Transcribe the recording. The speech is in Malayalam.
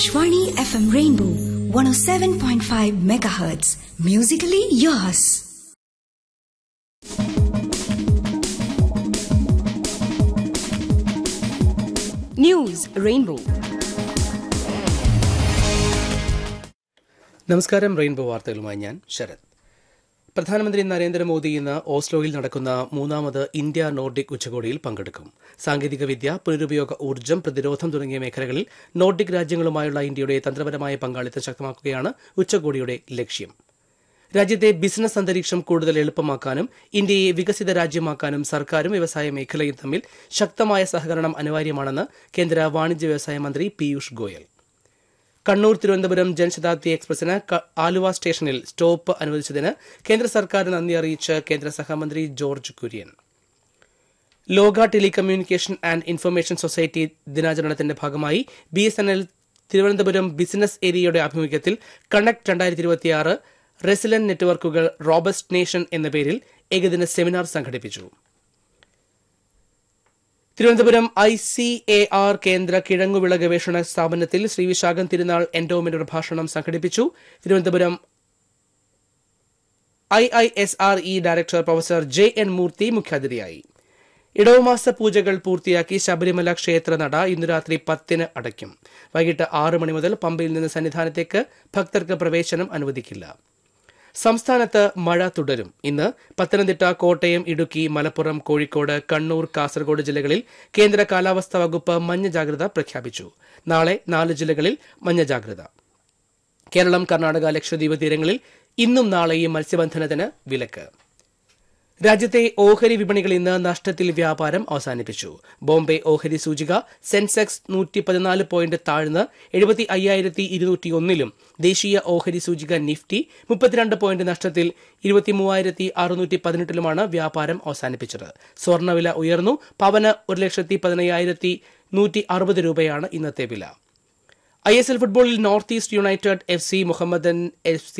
Shwani FM Rainbow 107.5 megahertz. Musically yours. News Rainbow നമസ്കാരം റെയിൻബോ വാർത്തകളുമായി ഞാൻ ശരത് പ്രധാനമന്ത്രി നരേന്ദ്രമോദി ഇന്ന് ഓസ്ലോയിൽ നടക്കുന്ന മൂന്നാമത് ഇന്ത്യ നോർഡിക് ഉച്ചകോടിയിൽ പങ്കെടുക്കും സാങ്കേതികവിദ്യ പുനരുപയോഗ ഊർജ്ജം പ്രതിരോധം തുടങ്ങിയ മേഖലകളിൽ നോർഡിക് രാജ്യങ്ങളുമായുള്ള ഇന്ത്യയുടെ തന്ത്രപരമായ പങ്കാളിത്തം ശക്തമാക്കുകയാണ് ഉച്ചകോടിയുടെ ലക്ഷ്യം രാജ്യത്തെ ബിസിനസ് അന്തരീക്ഷം കൂടുതൽ എളുപ്പമാക്കാനും ഇന്ത്യയെ വികസിത രാജ്യമാക്കാനും സർക്കാരും വ്യവസായ മേഖലയും തമ്മിൽ ശക്തമായ സഹകരണം അനിവാര്യമാണെന്ന് കേന്ദ്ര വാണിജ്യ വ്യവസായ മന്ത്രി പീയൂഷ് ഗോയൽ കണ്ണൂർ തിരുവനന്തപുരം ജനശതാബ്ദി എക്സ്പ്രസിന് ക- ആലുവ സ്റ്റേഷനിൽ സ്റ്റോപ്പ് അനുവദിച്ചതിന് കേന്ദ്ര സർക്കാർ നന്ദി അറിയിച്ച് കേന്ദ്ര സഹമന്ത്രി ജോർജ് കുര്യൻ ലോക ടെലികമ്മ്യൂണിക്കേഷൻ ആൻഡ് ഇൻഫർമേഷൻ സൊസൈറ്റി ദിനാചരണത്തിന്റെ ഭാഗമായി B S N L Thiruvananthapuram business ഏരിയയുടെ ആഭിമുഖ്യത്തിൽ കണക്ട് രണ്ടായിരത്തി ഇരുപത്തിയാറ് റെസിലന്റ് നെറ്റ്വർക്കുകൾ റോബസ്റ്റ് നേഷൻ എന്ന പേരിൽ ഏകദിന സെമിനാർ സംഘടിപ്പിച്ചു Thiruvananthapuram I C A R കേന്ദ്ര കിഴങ്ങുവിള ഗവേഷണ സ്ഥാപനത്തിൽ ശ്രീ വിശാഖം തിരുനാൾ എൻഡോമെന്റ് പ്രഭാഷണം സംഘടിപ്പിച്ചു Thiruvananthapuram I I S R E director professor J N Murthy മുഖ്യാതിഥിയായി ഇടവമാസ പൂജകൾ പൂർത്തിയാക്കി ശബരിമല ക്ഷേത്ര നട ഇന്നു രാത്രി പത്തിന് അടയ്ക്കും വൈകിട്ട് ആറ് മണി മുതൽ പമ്പയിൽ നിന്ന് സന്നിധാനത്തേക്ക് ഭക്തർക്ക് പ്രവേശനം അനുവദിക്കില്ല സംസ്ഥാനത്ത് മഴ തുടരും ഇന്ന് പത്തനംതിട്ട കോട്ടയം ഇടുക്കി മലപ്പുറം കോഴിക്കോട് കണ്ണൂർ കാസർഗോഡ് ജില്ലകളിൽ കേന്ദ്ര കാലാവസ്ഥാ വകുപ്പ് മഞ്ഞ ജാഗ്രത പ്രഖ്യാപിച്ചു നാളെ നാല് ജില്ലകളിൽ മഞ്ഞ ജാഗ്രത കേരളം കർണാടക ലക്ഷദ്വീപ് തീരങ്ങളിൽ ഇന്നും നാളെയും മത്സ്യബന്ധനത്തിന് വിലക്ക് രാജ്യത്തെ ഓഹരി വിപണികൾ ഇന്ന് നഷ്ടത്തിൽ വ്യാപാരം അവസാനിപ്പിച്ചു ബോംബെ ഓഹരി സൂചിക സെൻസെക്സ് നൂറ്റി പതിനാല് പോയിന്റ് താഴ്ന്ന് എഴുപത്തി അയ്യായിരത്തി ഇരുന്നൂറ്റി ഒന്നിലും ദേശീയ ഓഹരി സൂചിക നിഫ്റ്റി മുപ്പത്തിരണ്ട് പോയിന്റ് നഷ്ടത്തിൽ ഇരുപത്തി മൂവായിരത്തി അറുന്നൂറ്റി പതിനെട്ടിലുമാണ് വ്യാപാരം അവസാനിപ്പിച്ചത് സ്വർണ്ണവില ഉയർന്നു പവന് ഒരു ലക്ഷത്തി പതിനയ്യായിരത്തി നൂറ്റി അറുപത് രൂപയാണ് ഇന്നത്തെ വില ഐ എസ് എൽ ഫുട്ബോളിൽ North East United F C Mohammedan F C